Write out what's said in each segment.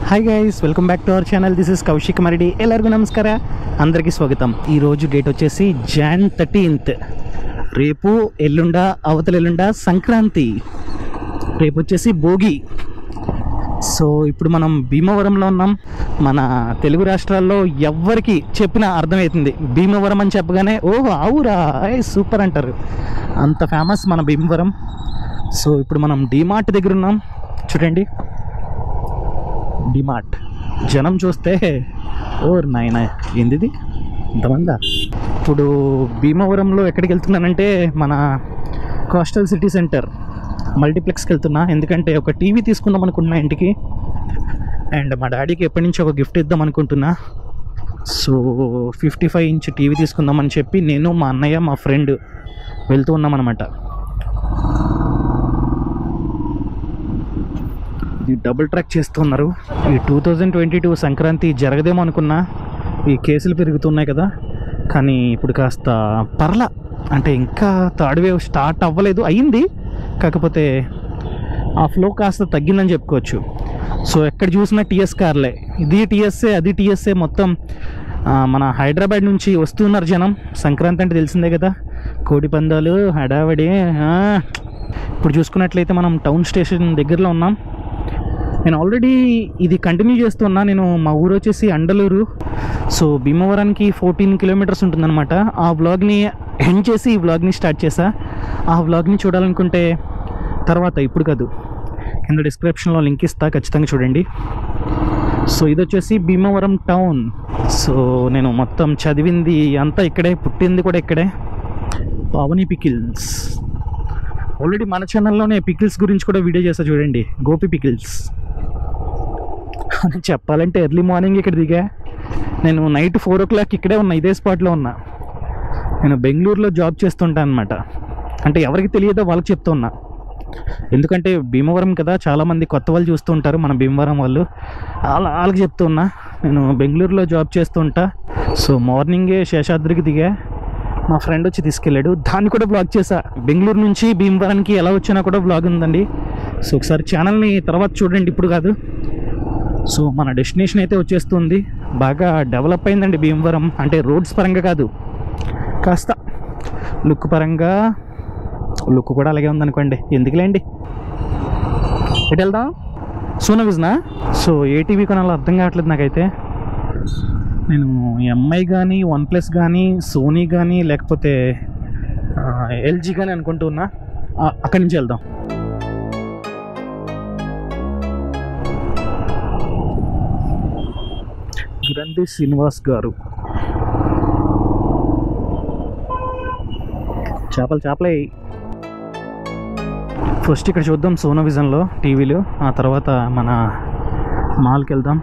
Hi guys welcome back to our channel this is Kaushik Maridi ಎಲ್ಲರಿಗೂ నమస్ಕಾರ అందరికీ స్వాగతం ఈరోజు డేట్ వచ్చేసి జాన్ థర్టీన్త్ రేపు ఎల్లుండ అవతల ఎల్లుండ సంక్రాంతి రేపు వచ్చేసి భోగి సో ఇప్పుడు మనం భీమవరంలో ఉన్నాం మన తెలుగు రాష్ట్రాల్లో ఎవ్వరికి చెప్పినా అర్థమవుతుంది భీమవరం అని చెప్పగానే ఓ అవురా ఏ సూపర్ అంటారు అంత ఫేమస్ మన భీమవరం సో ఇప్పుడు మనం డిమార్ట్ దగ్గర ఉన్నాం చూడండి డిమార్ట్ జనం చూస్తే ఓ నాయన ఏందిది ఇంతమందా ఇప్పుడు భీమవరంలో ఎక్కడికి వెళ్తున్నానంటే మన కోస్టల్ సిటీ సెంటర్ మల్టీప్లెక్స్కి వెళ్తున్నా ఎందుకంటే ఒక టీవీ తీసుకుందాం అనుకుంటున్నా ఇంటికి అండ్ మా డాడీకి ఎప్పటి నుంచి ఒక గిఫ్ట్ ఇద్దాం అనుకుంటున్నా so fifty five inch TV తీసుకుందామని చెప్పి నేను మా అన్నయ్య మా ఫ్రెండ్ వెళ్తూ ఉన్నాం అనమాట ఇది డబుల్ ట్రాక్ చేస్తున్నారు ఈ two thousand twenty two Sankranti జరగదేమో అనుకున్నా ఈ కేసులు పెరుగుతున్నాయి కదా కానీ ఇప్పుడు కాస్త పర్ల అంటే ఇంకా థర్డ్ వేవ్ స్టార్ట్ అవ్వలేదు అయ్యింది కాకపోతే ఆ ఫ్లో కాస్త తగ్గిందని చెప్పుకోవచ్చు సో ఎక్కడ చూసినా టీఎస్ కార్లే ఇది టీఎస్ఏ అది టీఎస్ఏ మొత్తం ఆ, మన హైదరాబాద్ నుంచి వస్తున్నారు జనం సంక్రాంతి అంటే తెలిసిందే కదా కోడి పందాలు హడావడి ఆ. ఇప్పుడు చూసుకున్నట్లయితే మనం టౌన్ స్టేషన్ దగ్గరలో ఉన్నాం నేను ఆల్రెడీ ఇది కంటిన్యూ చేస్తున్నా నేను మా ఊరు వచ్చేసి అండలూరు సో భీమవరానికి ఫోర్టీన్ కిలోమీటర్స్ ఉంటుందన్నమాట ఆ వ్లాగ్ని ఎండ్ చేసి ఈ వ్లాగ్ని స్టార్ట్ చేసా ఆ వ్లాగ్ని చూడాలనుకుంటే తర్వాత ఇప్పుడు కాదు కింద డిస్క్రిప్షన్లో లింక్ ఇస్తా ఖచ్చితంగా చూడండి సో ఇది వచ్చేసి భీమవరం టౌన్ సో నేను మొత్తం చదివింది అంతా ఇక్కడే పుట్టింది కూడా ఇక్కడే పావని పికిల్స్ ఆల్రెడీ మన ఛానల్లోనే పికిల్స్ గురించి కూడా వీడియో చేస్తా చూడండి గోపి పికిల్స్ చెప్పాలంటే ఎర్లీ మార్నింగ్ ఇక్కడ దిగా నేను నైట్ ఫోర్ ఓ క్లాక్ ఇక్కడే ఉన్నా ఇదే స్పాట్లో ఉన్నా నేను బెంగళూరులో జాబ్ చేస్తుంటాను అనమాట అంటే ఎవరికి తెలియదో వాళ్ళకి చెప్తూ ఉన్నా ఎందుకంటే భీమవరం కదా చాలామంది కొత్త వాళ్ళు చూస్తూ ఉంటారు మన భీమవరం వాళ్ళు వాళ్ళ వాళ్ళకి చెప్తూ ఉన్నా నేను బెంగళూరులో జాబ్ చేస్తూ ఉంటా సో మార్నింగే శేషాద్రికి దిగా మా ఫ్రెండ్ వచ్చి తీసుకెళ్ళాడు దాన్ని కూడా బ్లాగ్ చేశా బెంగళూరు నుంచి భీమవరానికి ఎలా వచ్చినా కూడా బ్లాగ్ ఉందండి సో ఒకసారి ఛానల్ని తర్వాత చూడండి ఇప్పుడు కాదు సో మన డెస్టినేషన్ అయితే వచ్చేస్తుంది బాగా డెవలప్ అయిందండి భీమవరం అంటే రోడ్స్ పరంగా కాదు కాస్త లుక్ పరంగా లుక్ కూడా అలాగే ఉందనుకోండి ఎందుకులేండి ఎటు వెళ్దాం సోనా విజ్నా సో ఏ టీవీ కొనాలో అర్థం కావట్లేదు నాకైతే నేను ఎంఐ కానీ వన్ ప్లస్ కానీ సోనీ కానీ లేకపోతే ఎల్జీ కానీ అనుకుంటూ ఉన్నా ఆ, అక్కడి నుంచి వెళ్దాం గ్రంథి శ్రీనివాస్ గారు చేపలు చేపలే ఫస్ట్ ఇక్కడ చూద్దాం సోనా విజన్లో టీవీలు ఆ తర్వాత మన మాల్కి వెళ్దాం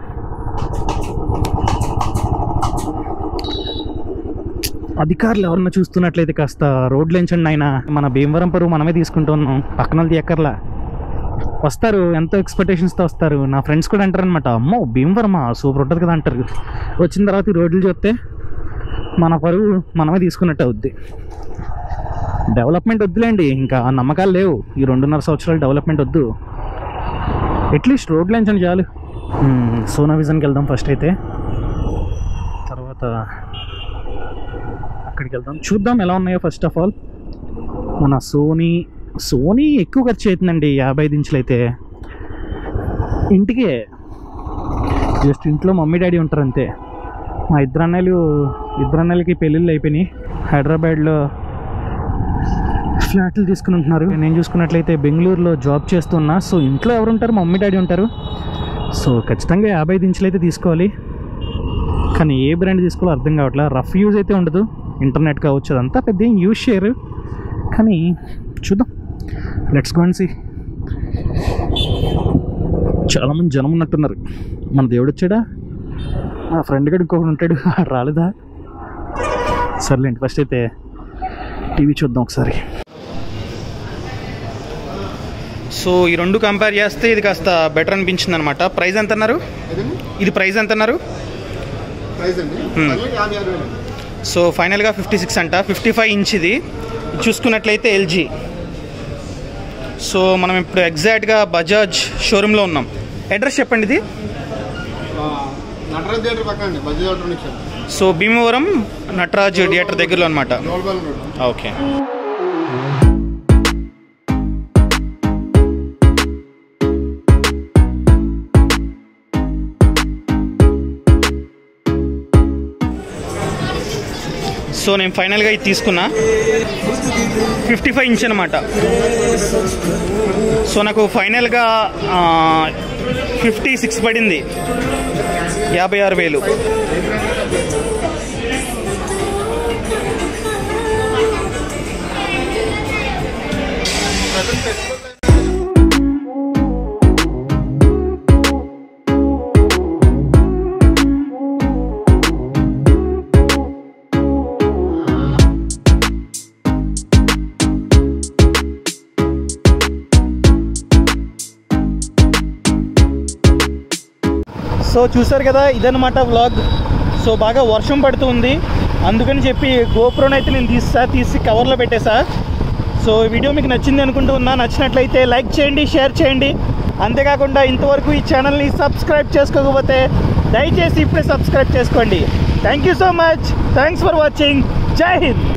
అధికారులు ఎవరన్నా చూస్తున్నట్లయితే కాస్త రోడ్లు ఎంచండి ఆయన మన భీమవరం పరువు మనమే తీసుకుంటున్నాం పక్కన వాళ్ళది ఎక్కర్లా వస్తారు ఎంతో ఎక్స్పెక్టేషన్స్తో వస్తారు నా ఫ్రెండ్స్ కూడా అంటారు అనమాట అమ్మో భీమవరమా సూపర్ ఉంటుంది కదా అంటారు వచ్చిన తర్వాత ఈ రోడ్లు చూస్తే మన పరువు మనమే తీసుకున్నట్టు అవుద్ది డెవలప్మెంట్ వద్దులేండి ఇంకా ఆ నమ్మకాలు లేవు ఈ రెండున్నర సంవత్సరాలు డెవలప్మెంట్ వద్దు అట్లీస్ట్ రోడ్లు ఎంచండి చాలు మ్మ్, సోనా విజన్కి వెళ్దాం ఫస్ట్ అయితే తర్వాత అక్కడికి వెళ్దాం చూద్దాం ఎలా ఉన్నాయో ఫస్ట్ ఆఫ్ ఆల్ మన సోనీ సోనీ ఎక్కువ ఖర్చు అవుతుందండి యాభై ఐదు ఇంచులు అయితే ఇంటికే జస్ట్ ఇంట్లో మమ్మీ డాడీ ఉంటారు అంతే మా ఇద్దరు అన్నయ్యలు ఇద్దరు అన్నయ్యలకి పెళ్ళిళ్ళు అయిపోయినాయి హైదరాబాద్లో ఫ్లాట్లు తీసుకుని ఉంటున్నారు నేను చూసుకున్నట్లయితే బెంగళూరులో జాబ్ చేస్తున్నా సో ఇంట్లో ఎవరు ఉంటారు మా మమ్మీ డాడీ ఉంటారు సో ఖచ్చితంగా యాభై ఐదు ఇంచులు అయితే తీసుకోవాలి కానీ ఏ బ్రాండ్ తీసుకోవాలో అర్థం కావట్లేదు రఫ్ యూజ్ అయితే ఉండదు ఇంటర్నెట్ కావచ్చు అదంతా పెద్ద ఏం యూజ్ చేయరు కానీ చూద్దాం లెట్స్ గో అండ్ సి చాలామంది జనం ఉన్నట్టున్నారు మన దేవుడు వచ్చాడా మా ఫ్రెండ్ గడు ఇంకొకటి ఉంటాడు ఆడు రాలేదా సర్లేండి ఫస్ట్ అయితే టీవీ చూద్దాం ఒకసారి సో ఈ రెండు కంపేర్ చేస్తే ఇది కాస్త బెటర్ అనిపించింది అనమాట ప్రైస్ ఎంత అన్నారు ఏదండి ఇది ప్రైస్ ఎంత అన్నారు ప్రైస్ అండి Hmm. ఫైనల్ యాభై ఆరు వేలు సో ఫైనల్గా ఫిఫ్టీ సిక్స్ అంట ఫిఫ్టీ ఫైవ్ ఇంచ్ ఇది చూసుకున్నట్లయితే ఎల్జీ సో మనం ఇప్పుడు ఎగ్జాక్ట్గా బజాజ్ షోరూంలో ఉన్నాం అడ్రస్ చెప్పండి ఇది ఆ, నటరాజ్ థియేటర్ పక్కన అండి Bajji electronics so Bhimavaram Nataraj theatre దగ్గరలో అనమాట గోల్బాల్ రోడ్ ఓకే సో నేను ఫైనల్గా ఇది తీసుకున్నా ఫిఫ్టీ ఫైవ్ ఇంచ్ అనమాట సో నాకు ఫైనల్గా ఫిఫ్టీ సిక్స్ పడింది యాభై ఆరు వేలు సో చూసారు కదా ఇదన్నమాట వ్లాగ్ సో బాగా వర్షం పడుతుంది అందుకని చెప్పి గోప్రోని అయితే నేను తీసా తీసి కవర్లో పెట్టేసా సో ఈ వీడియో మీకు నచ్చింది అనుకుంటూ ఉన్నా నచ్చినట్లయితే లైక్ చేయండి షేర్ చేయండి అంతేకాకుండా ఇంతవరకు ఈ ఛానల్ని సబ్స్క్రైబ్ చేసుకోకపోతే దయచేసి ఇప్పుడే సబ్స్క్రైబ్ చేసుకోండి thank you so much thanks for watching జై హింద్